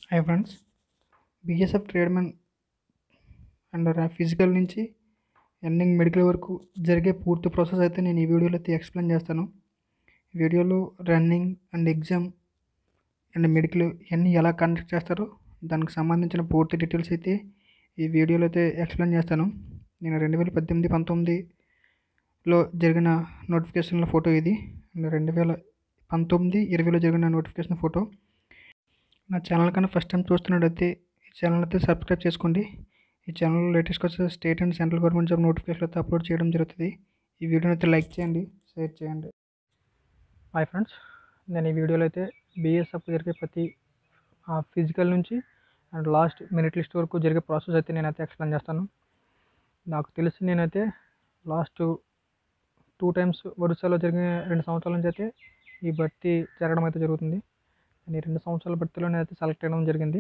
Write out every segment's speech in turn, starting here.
hi friends BSF tradesmen and physical నుంచి ending medical వరకు జరిగే పూర్తి ప్రాసెస్ అయితే నేను ఈ వీడియోలో అయితే ఎక్స్ప్లెయిన్ చేస్తాను ఈ వీడియోలో running and exam and medical ఇవన్నీ ఎలా కండక్ట్ చేస్తారో దానికి సంబంధించిన పూర్తి డీటెయిల్స్ అయితే ఈ వీడియోలో అయితే ఎక్స్ప్లెయిన్ చేస్తాను నేను రెండు వేల పద్దెనిమిది పంతొమ్మిదిలో జరిగిన నోటిఫికేషన్ల ఫోటో ఇది అండ్ రెండు వేల పంతొమ్మిది ఇరవైలో జరిగిన నోటిఫికేషన్ ఫోటో నా ఛానల్ కన్నా ఫస్ట్ టైం చూస్తున్నట్టయితే ఈ ఛానల్ అయితే సబ్స్క్రైబ్ చేసుకోండి ఈ ఛానల్లో లేటెస్ట్గా వచ్చే state and central government job notification అయితే అప్లోడ్ చేయడం జరుగుతుంది ఈ వీడియోని అయితే లైక్ చేయండి షేర్ చేయండి హాయ్ ఫ్రెండ్స్ నేను ఈ వీడియోలో అయితే బీఎస్ఎఫ్ జరిగే ప్రతి ఫిజికల్ నుంచి అండ్ లాస్ట్ మెరిట్ లిస్ట్ వరకు జరిగే ప్రాసెస్ అయితే నేనైతే ఎక్స్ప్లెయిన్ చేస్తాను నాకు తెలిసి నేనైతే లాస్ట్ టూ టైమ్స్ వరుసలో జరిగిన రెండు సంవత్సరాల నుంచి అయితే ఈ భర్తీ జరగడం అయితే జరుగుతుంది ఈ రెండు సంవత్సరాల భర్తీలో నేనైతే సెలెక్ట్ అవ్వడం జరిగింది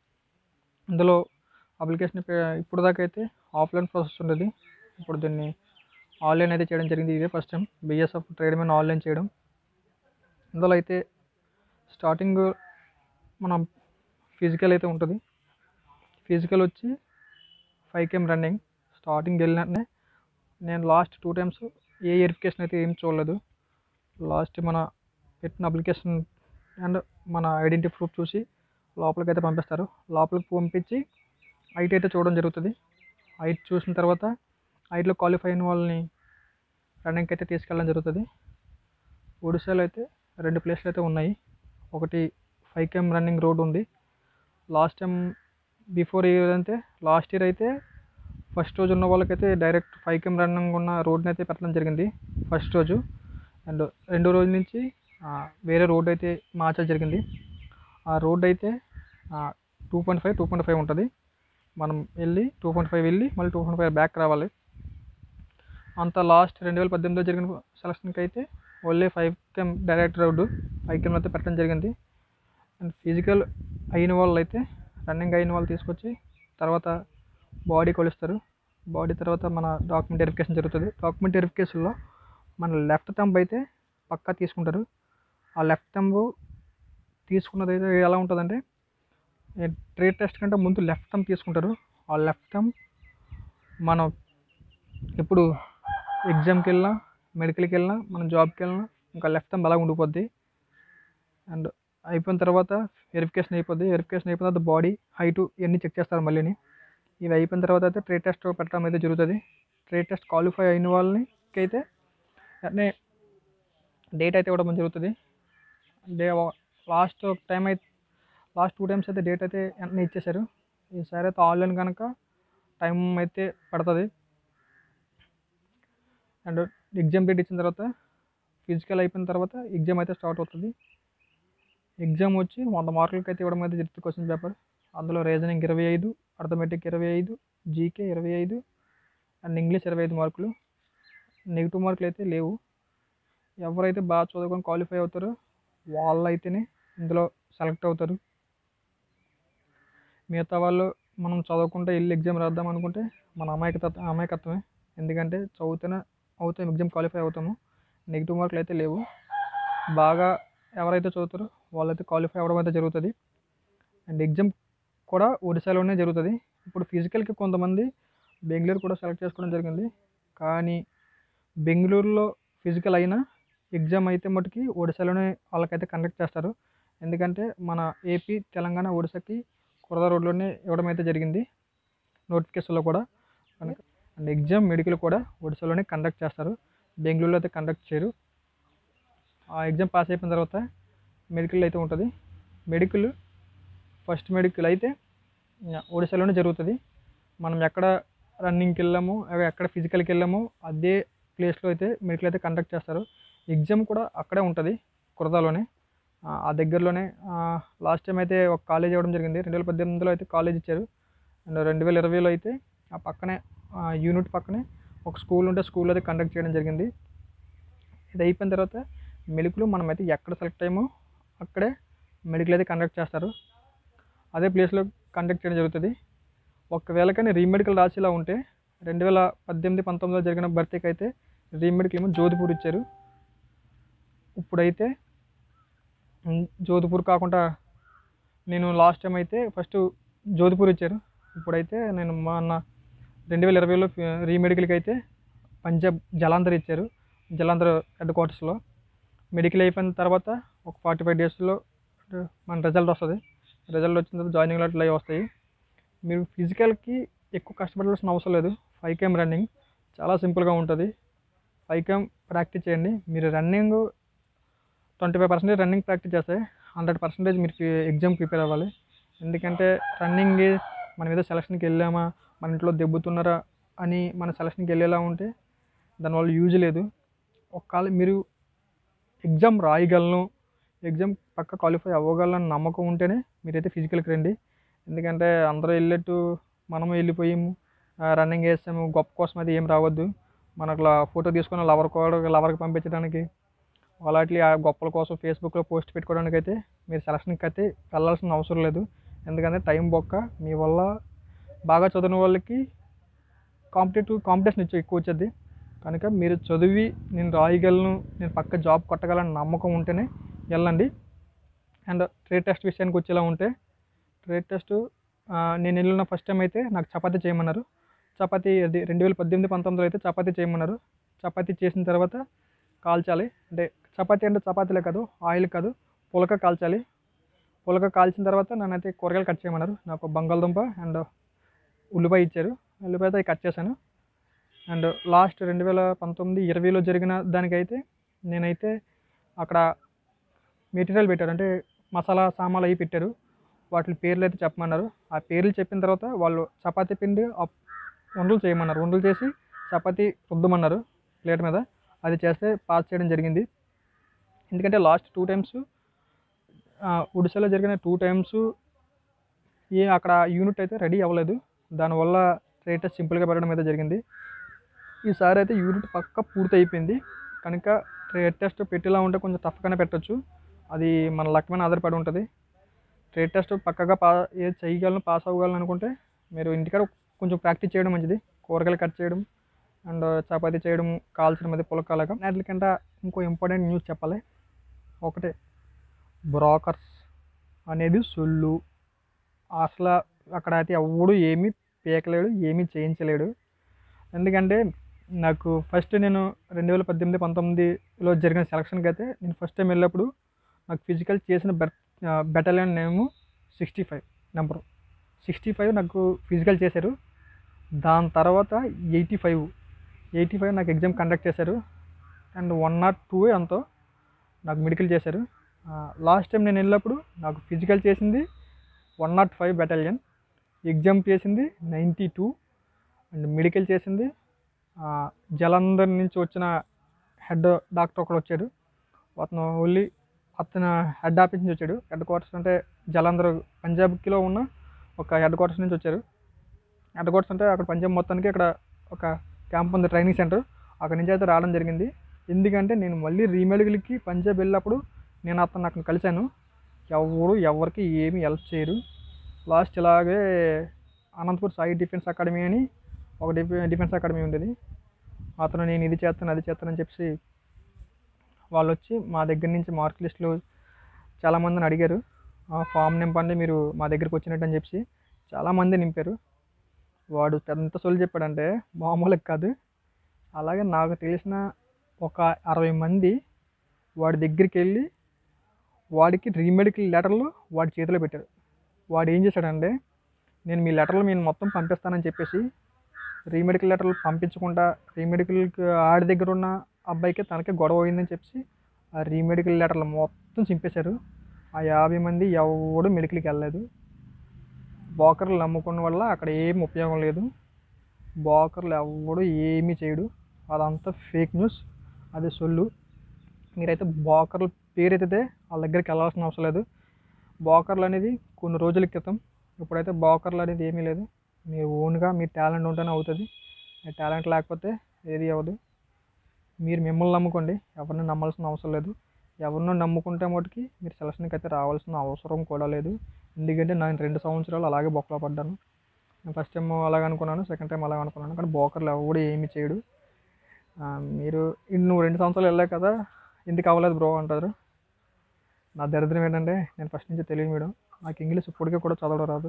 ఇందులో అప్లికేషన్ ఇప్పుడు దాకా అయితే ఆఫ్లైన్ ప్రాసెస్ ఉండేది ఇప్పుడు దీన్ని ఆన్లైన్ అయితే చేయడం జరిగింది ఇదే ఫస్ట్ టైం బిఎస్ఎఫ్ ట్రేడ్ మీద ఆన్లైన్ చేయడం ఇందులో అయితే స్టార్టింగ్ మనం ఫిజికల్ అయితే ఉంటుంది ఫిజికల్ వచ్చి ఫైవ్ కేమ్ రన్నింగ్ స్టార్టింగ్ వెళ్ళినట్టే నేను last two times a verification అయితే ఏం చూడలేదు లాస్ట్ మన పెట్టిన అప్లికేషన్ అండ్ మన ఐడెంటిటీ ప్రూఫ్ చూసి లోపలికి అయితే పంపిస్తారు లోపలికి పంపించి ఐటీ అయితే చూడడం జరుగుతుంది ఐటీ చూసిన తర్వాత ఐటీలో క్వాలిఫై అయిన వాళ్ళని రన్నింగ్కి అయితే తీసుకెళ్ళడం జరుగుతుంది ఒడిశాలో అయితే రెండు ప్లేస్లు అయితే ఉన్నాయి ఒకటి ఫైవ్ కేమ్ రన్నింగ్ రోడ్ ఉంది లాస్ట్ టైం బిఫోర్ ఇయర్ అయితే లాస్ట్ ఇయర్ అయితే ఫస్ట్ రోజు ఉన్న వాళ్ళకైతే డైరెక్ట్ ఫైవ్ కేమ్ రన్నింగ్ ఉన్న రోడ్ని అయితే పెట్టడం జరిగింది ఫస్ట్ రోజు అండ్ రెండో రోజు నుంచి వేరే రోడ్ అయితే మార్చడం జరిగింది ఆ రోడ్ అయితే two point five two point five ఉంటుంది మనం వెళ్ళి టూ పాయింట్ ఫైవ్ వెళ్ళి మళ్ళీ టూ పాయింట్ ఫైవ్ బ్యాక్ రావాలి అంత లాస్ట్ రెండు వేల పద్దెనిమిదిలో జరిగిన సెలక్షన్కి అయితే only five KM direct road five KM అయితే పెట్టడం జరిగింది అండ్ ఫిజికల్ అయిన వాళ్ళు అయితే రన్నింగ్ అయిన వాళ్ళు తీసుకొచ్చి తర్వాత బాడీ కొలుస్తారు బాడీ తర్వాత మన డాక్యుమెంట్ వెరిఫికేషన్ జరుగుతుంది డాక్యుమెంట్ వెరిఫికేషన్లో మన లెఫ్ట్ థంబ్ అయితే పక్కా తీసుకుంటారు ఆ లెఫ్ట్ థంబ్ తీసుకున్నది అయితే ఎలా ఉంటుందంటే ట్రేడ్ టెస్ట్ కంటే ముందు లెఫ్ట్ థంబ్ తీసుకుంటారు ఆ లెఫ్ట్ థంబ్ మనం ఇప్పుడు ఎగ్జామ్కి వెళ్ళినా మెడికల్కి వెళ్ళినా మనం జాబ్కి వెళ్ళినా ఇంకా లెఫ్ట్ థంబ్ అలా ఉండిపోద్ది అండ్ అయిపోయిన తర్వాత వెరిఫికేషన్ అయిపోద్ది వెరిఫికేషన్ అయిపోయిన తర్వాత బాడీ హైట్ ఇవన్నీ చెక్ చేస్తారు మళ్ళీని ఇవి అయిపోయిన తర్వాత అయితే ట్రేడ్ టెస్ట్ పెట్టడం అయితే జరుగుతుంది ట్రేడ్ టెస్ట్ క్వాలిఫై అయిన వాళ్ళని అయితే అట్నే డేట్ అయితే ఇవ్వడం జరుగుతుంది డే లాస్ట్ టైం అయితే లాస్ట్ టూ టైమ్స్ అయితే డేట్ అయితే వెంటనే ఇచ్చేశారు ఈసారి అయితే ఆన్లైన్ కనుక టైం అయితే పడుతుంది అండ్ ఎగ్జామ్ డేట్ ఇచ్చిన తర్వాత ఫిజికల్ అయిపోయిన తర్వాత ఎగ్జామ్ అయితే స్టార్ట్ అవుతుంది ఎగ్జామ్ వచ్చి వంద మార్కులకి అయితే ఇవ్వడం అయితే జరుగుతుంది క్వశ్చన్ పేపర్ అందులో రీజనింగ్ ఇరవై ఐదు అర్థమెటిక్ ఇరవై ఐదు జీకే ఇరవై ఐదు అండ్ ఇంగ్లీష్ ఇరవై ఐదు మార్కులు నెగిటివ్ మార్కులు అయితే లేవు ఎవరైతే బాగా చదువుకొని క్వాలిఫై అవుతారో వాళ్ళైతేనే ఇందులో సెలెక్ట్ అవుతారు మిగతా వాళ్ళు మనం చదవకుంటే వెళ్ళి ఎగ్జామ్ రాద్దాం అనుకుంటే మన అమాయకత అమాయకత్వమే ఎందుకంటే చదివితేనే అవుతాం ఎగ్జామ్ క్వాలిఫై అవుతాము నెగిటివ్ మార్కులు అయితే లేవు బాగా ఎవరైతే చదువుతారో వాళ్ళైతే క్వాలిఫై అవ్వడం అయితే జరుగుతుంది అండ్ ఎగ్జామ్ కూడా ఒడిశాలోనే జరుగుతుంది ఇప్పుడు ఫిజికల్కి కొంతమంది బెంగళూరు కూడా సెలెక్ట్ చేసుకోవడం జరిగింది కానీ బెంగళూరులో ఫిజికల్ అయినా ఎగ్జామ్ అయితే మటుకి ఒడిశాలోనే వాళ్ళకైతే కండక్ట్ చేస్తారు ఎందుకంటే మన ఏపీ తెలంగాణ ఒడిశాకి కురదా రోడ్లోనే ఇవ్వడం అయితే జరిగింది నోటిఫికేషన్లో కూడా కనుక అండ్ ఎగ్జామ్ మెడికల్ కూడా ఒడిశాలోనే కండక్ట్ చేస్తారు బెంగళూరులో అయితే కండక్ట్ చేయరు ఆ ఎగ్జామ్ పాస్ అయిపోయిన తర్వాత మెడికల్ అయితే ఉంటుంది మెడికల్ ఫస్ట్ మెడికల్ అయితే ఒడిశాలోనే జరుగుతుంది మనం ఎక్కడ రన్నింగ్కి వెళ్ళామో ఎక్కడ ఫిజికల్కి వెళ్ళామో అదే ప్లేస్లో అయితే మెడికల్ అయితే కండక్ట్ చేస్తారు ఎగ్జామ్ కూడా అక్కడే ఉంటుంది కురదాలోనే ఆ దగ్గరలోనే లాస్ట్ టైం అయితే ఒక కాలేజ్ ఇవ్వడం జరిగింది రెండు వేల పద్దెనిమిదిలో అయితే కాలేజ్ ఇచ్చారు అండ్ రెండు వేల ఇరవైలో అయితే ఆ పక్కనే యూనిట్ పక్కనే ఒక స్కూల్ ఉంటే స్కూల్ అయితే కండక్ట్ చేయడం జరిగింది ఇది అయిపోయిన తర్వాత మెడికల్ మనం అయితే ఎక్కడ సెలెక్ట్ అయ్యామో అక్కడే మెడికల్ అయితే కండక్ట్ చేస్తారు అదే ప్లేస్లో కండక్ట్ చేయడం జరుగుతుంది ఒకవేళ కానీ రీమెడికల్ రాసేలా ఉంటే రెండు వేల పద్దెనిమిది పంతొమ్మిదిలో జరిగిన భర్తీకి అయితే రీమెడికల్ ఏమో జోధ్పూర్ ఇచ్చారు ఇప్పుడైతే ఉమ్, జోధ్పూర్ కాకుండా నేను లాస్ట్ టైం అయితే ఫస్ట్ జోధ్పూర్ ఇచ్చారు ఇప్పుడైతే నేను మొన్న రెండు వేల ఇరవైలో రీమెడికల్కి అయితే పంజాబ్ జలాంధర్ ఇచ్చారు జలాంధర్ హెడ్ క్వార్టర్స్లో మెడికల్ అయిపోయిన తర్వాత ఒక ఫార్టీ ఫైవ్ డేస్లో మన రిజల్ట్ వస్తుంది రిజల్ట్ వచ్చిన తర్వాత జాయినింగ్ లెటర్లు అవి వస్తాయి మీరు ఫిజికల్కి ఎక్కువ కష్టపడాల్సిన అవసరం లేదు ఫైవ్ కేమ్ రన్నింగ్ చాలా సింపుల్గా ఉంటుంది ఫైవ్ కేమ్ ప్రాక్టీస్ చేయండి మీరు running twenty five percentage running practice చేస్తే హండ్రెడ్ పర్సెంటేజ్ మీరు ఎగ్జామ్ ప్రిపేర్ అవ్వాలి ఎందుకంటే రన్నింగ్ మనం ఏదో సెలక్షన్కి వెళ్ళామా మన ఇంట్లో దెబ్బతున్నారా అని మన సెలక్షన్కి వెళ్ళేలా ఉంటే దానివల్ల యూజ్ లేదు ఒకవేళ మీరు ఎగ్జామ్ రాయగలను ఎగ్జామ్ పక్క క్వాలిఫై అవ్వగలను నమ్మకం ఉంటేనే మీరైతే ఫిజికల్కి రండి ఎందుకంటే అందరూ వెళ్ళేట్టు మనము వెళ్ళిపోయాము రన్నింగ్ వేసాము గొప్ప కోసం అది ఏం రావద్దు మన అట్లా ఫోటో తీసుకుని లవర్ కూడా లవర్కి పంపించడానికి అలాంటి ఆ గొప్పల కోసం ఫేస్బుక్లో పోస్ట్ పెట్టుకోవడానికి అయితే మీరు సెలక్షన్కి అయితే వెళ్ళాల్సిన అవసరం లేదు ఎందుకంటే టైం బొక్క మీ వల్ల బాగా చదివిన వాళ్ళకి కాంపిటేటివ్ కాంపిటీషన్ ఇచ్చే ఎక్కువ వచ్చేది కనుక మీరు చదివి నేను రాయగలను నేను పక్క జాబ్ కొట్టగలను నమ్మకం ఉంటేనే వెళ్ళండి అండ్ ట్రేడ్ టెస్ట్ విషయానికి వచ్చేలా ఉంటే ట్రేడ్ టెస్ట్ నేను వెళ్ళిన ఫస్ట్ టైం అయితే నాకు చపాతీ చేయమన్నారు చపాతీ అది రెండు వేల పద్దెనిమిది పంతొమ్మిదిలో అయితే చపాతీ చేయమన్నారు చపాతీ చేసిన తర్వాత కాల్చాలి అంటే చపాతీ అంటే చపాతీలే కాదు ఆయిల్ కాదు పులక కాల్చాలి పులక కాల్చిన తర్వాత నన్నైతే కూరగాయలు కట్ చేయమన్నారు నాకు బంగాళదుంప అండ్ ఉల్లిపాయ ఇచ్చారు ఉల్లిపాయతో అవి కట్ చేశాను అండ్ లాస్ట్ రెండు వేల పంతొమ్మిది ఇరవైలో జరిగిన దానికైతే నేనైతే అక్కడ మెటీరియల్ పెట్టారు అంటే మసాలా సామాన్లు అవి పెట్టారు వాటి పేర్లు అయితే చెప్పమన్నారు ఆ పేర్లు చెప్పిన తర్వాత వాళ్ళు చపాతీ పిండి ఆ ఉండలు చేయమన్నారు ఉండలు చేసి చపాతీ రుద్దమన్నారు ప్లేట్ మీద అది చేస్తే పాస్ చేయడం జరిగింది ఎందుకంటే లాస్ట్ టూ టైమ్స్ ఒడిశాలో జరిగిన టూ టైమ్స్ ఏ అక్కడ యూనిట్ అయితే రెడీ అవ్వలేదు దానివల్ల రేట్ సింపుల్గా పెట్టడం అయితే జరిగింది ఈసారి అయితే యూనిట్ పక్క పూర్తి అయిపోయింది కనుక ట్రేడ్ టెస్ట్ పెట్టేలా ఉంటే కొంచెం టఫ్గానే పెట్టొచ్చు అది మన లక్ మీద ఆధారపడి ఉంటుంది ట్రేడ్ టెస్ట్ పక్కగా పా ఏ చేయగలను పాస్ అవ్వగలను అనుకుంటే మీరు ఇంటికాడ కొంచెం ప్రాక్టీస్ చేయడం మంచిది కూరగాయలు కట్ చేయడం అండ్ చపాతీ చేయడం కాల్చడం అది పులకాలగా వాటికంటే ఇంకో ఇంపార్టెంట్ న్యూస్ చెప్పాలి ఒకటే బ్రోకర్స్ అనేది సొల్లు అసలు అక్కడ అయితే ఎవడు ఏమీ పీకలేడు ఏమీ చేయించలేడు ఎందుకంటే నాకు ఫస్ట్ నేను రెండు వేల పద్దెనిమిది పంతొమ్మిదిలో జరిగిన సెలక్షన్కి అయితే నేను ఫస్ట్ టైం వెళ్ళినప్పుడు నాకు ఫిజికల్ చేసిన bet battalion name sixty five number sixty five నాకు ఫిజికల్ చేశారు దాని తర్వాత ఎయిటీ ఫైవ్ ఎయిటీ ఫైవ్ నాకు ఎగ్జామ్ కండక్ట్ చేశారు అండ్ వన్ నాట్ టూ ఎంతో నాకు మెడికల్ చేశారు లాస్ట్ టైం నేను వెళ్ళినప్పుడు నాకు ఫిజికల్ చేసింది one nought five battalion exam చేసింది నైంటీ టూ అండ్ మెడికల్ చేసింది ఆ, జలంధర్ నుంచి వచ్చిన హెడ్ డాక్టర్ ఒకడు వచ్చాడు అతను ఓన్లీ అతను హెడ్ ఆఫీస్ నుంచి వచ్చాడు హెడ్ క్వార్టర్స్ అంటే జలంధర్ పంజాబ్కిలో ఉన్న ఒక హెడ్ క్వార్టర్స్ నుంచి వచ్చారు హెడ్ క్వార్టర్స్ అంటే అక్కడ పంజాబ్ మొత్తానికి అక్కడ ఒక క్యాంప్ ఉంది ట్రైనింగ్ సెంటర్ అక్కడ నుంచి అయితే రావడం జరిగింది ఎందుకంటే నేను మళ్ళీ రీమెడికల్కి పంజాబ్ వెళ్ళినప్పుడు నేను అతను అక్కడ కలిశాను ఎవరు ఎవరికి ఏమి హెల్ప్ చేయరు లాస్ట్ ఇలాగే అనంతపూర్ సాయి డిఫెన్స్ అకాడమీ అని ఒక డిఫె డిఫెన్స్ అకాడమీ ఉండేది అతను నేను ఇది చేస్తాను అది చేస్తానని చెప్పి వాళ్ళు వచ్చి మా దగ్గర నుంచి మార్క్ లిస్టులు చాలామందిని అడిగారు ఆ ఫామ్ నింపండి మీరు మా దగ్గరికి వచ్చినట్టు అని చెప్పి చాలామంది నింపారు వాడు ఎంత సొల్లు చెప్పాడంటే మామూలుగా కాదు అలాగే నాకు తెలిసిన ఒక అరవై మంది వాడి దగ్గరికి వెళ్ళి వాడికి రీమెడికల్ లెటర్లు వాడి చేతిలో పెట్టారు వాడు ఏం చేశాడంటే నేను మీ లెటర్లు నేను మొత్తం పంపిస్తానని చెప్పేసి రీమెడికల్ లెటర్లు పంపించకుండా రీమెడికల్కి ఆడి దగ్గర ఉన్న అబ్బాయికి తనకే గొడవ అయిందని చెప్పి ఆ రీమెడికల్ లెటర్లు మొత్తం చింపేశారు ఆ యాభై మంది ఎవడు మెడికల్కి వెళ్ళలేదు బోకర్లు నమ్ముకున్న వల్ల అక్కడ ఏం ఉపయోగం లేదు బోకర్లు ఎవడు ఏమీ చేయడు అదంతా ఫేక్ న్యూస్ అది సొల్లు మీరైతే బోకర్ల పేరెత్తితే వాళ్ళ దగ్గరికి వెళ్ళాల్సిన అవసరం లేదు బోకర్లు అనేది కొన్ని రోజుల క్రితం ఇప్పుడైతే బోకర్లు అనేది ఏమీ లేదు మీ ఓన్గా మీ టాలెంట్ ఉంటేనే అవుతుంది మీ టాలెంట్ లేకపోతే ఏది అవ్వదు మీరు మిమ్మల్ని నమ్ముకోండి ఎవరిని నమ్మాల్సిన అవసరం లేదు ఎవరినో నమ్ముకుంటే మటుకి మీరు సెలక్షన్కి అయితే రావాల్సిన అవసరం కూడా లేదు ఎందుకంటే నేను రెండు సంవత్సరాలు అలాగే బొక్కలో పడ్డాను నేను ఫస్ట్ టైం అలాగ అనుకున్నాను సెకండ్ టైం అలాగ అనుకున్నాను కానీ బోకర్లు ఎవడు ఏమి చేయడు ఆ, మీరు ఇన్ని నువ్వు రెండు సంవత్సరాలు వెళ్ళావు కదా ఎందుకు అవ్వలేదు బ్రో అంటారు నా దరిద్రం ఏంటంటే నేను ఫస్ట్ నుంచి తెలియదు మేడం నాకు ఇంగ్లీష్ ఇప్పటికీ కూడా చదవడం రాదు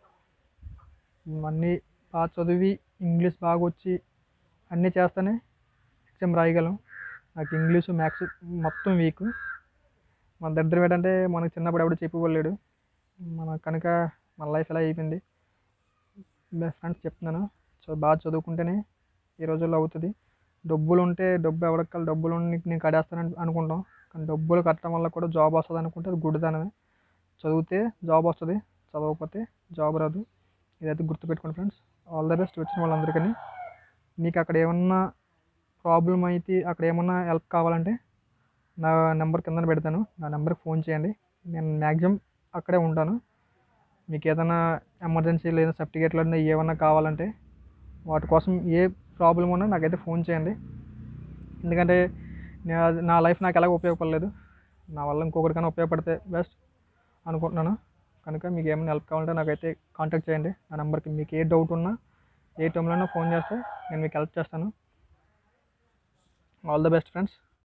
అన్నీ బాగా చదివి ఇంగ్లీష్ బాగా వచ్చి అన్నీ చేస్తేనే ఎగ్జామ్ రాయగలం నాకు ఇంగ్లీషు మ్యాథ్స్ మొత్తం వీక్ మన దరిద్రం ఏంటంటే మనకు చిన్నప్పుడు ఎవడు చెప్పివ్వలేడు మన కనుక మన లైఫ్ ఎలా అయిపోయింది ఫ్రెండ్స్ చెప్తున్నాను సో బాగా చదువుకుంటేనే ఈ రోజుల్లో అవుతుంది డబ్బులు ఉంటే డబ్బు ఎవరికి డబ్బులు ఉండి నేను కడేస్తానని అనుకుంటాం కానీ డబ్బులు కట్టడం వల్ల కూడా జాబ్ వస్తుంది అనుకుంటే అది గుడ్డిదనమే చదివితే జాబ్ వస్తుంది చదవకపోతే జాబ్ రాదు ఇదైతే గుర్తుపెట్టుకోండి ఫ్రెండ్స్ ఆల్ ద బెస్ట్ వచ్చిన వాళ్ళందరికీ మీకు అక్కడ ఏమన్నా ప్రాబ్లం అయితే అక్కడ ఏమన్నా హెల్ప్ కావాలంటే నా నెంబర్ కింద పెడతాను నా నెంబర్కి ఫోన్ చేయండి నేను మ్యాక్సిమం అక్కడే ఉంటాను మీకు ఏదైనా ఎమర్జెన్సీ లేదా సర్టిఫికేట్లు అన్నీ ఏమన్నా కావాలంటే వాటి కోసం ఏ ప్రాబ్లం ఉన్నా నాకైతే ఫోన్ చేయండి ఎందుకంటే నా- నా లైఫ్ నాకు ఎలాగ ఉపయోగపడలేదు నా వల్ల ఇంకొకరికైనా ఉపయోగపడితే బెస్ట్ అనుకుంటున్నాను కనుక మీకు ఏమైనా హెల్ప్ కావాలంటే నాకైతే కాంటాక్ట్ చేయండి నా నెంబర్కి మీకు ఏ డౌట్ ఉన్నా ఏ టైంలో ఫోన్ చేస్తే నేను మీకు హెల్ప్ చేస్తాను ఆల్ ద బెస్ట్ ఫ్రెండ్స్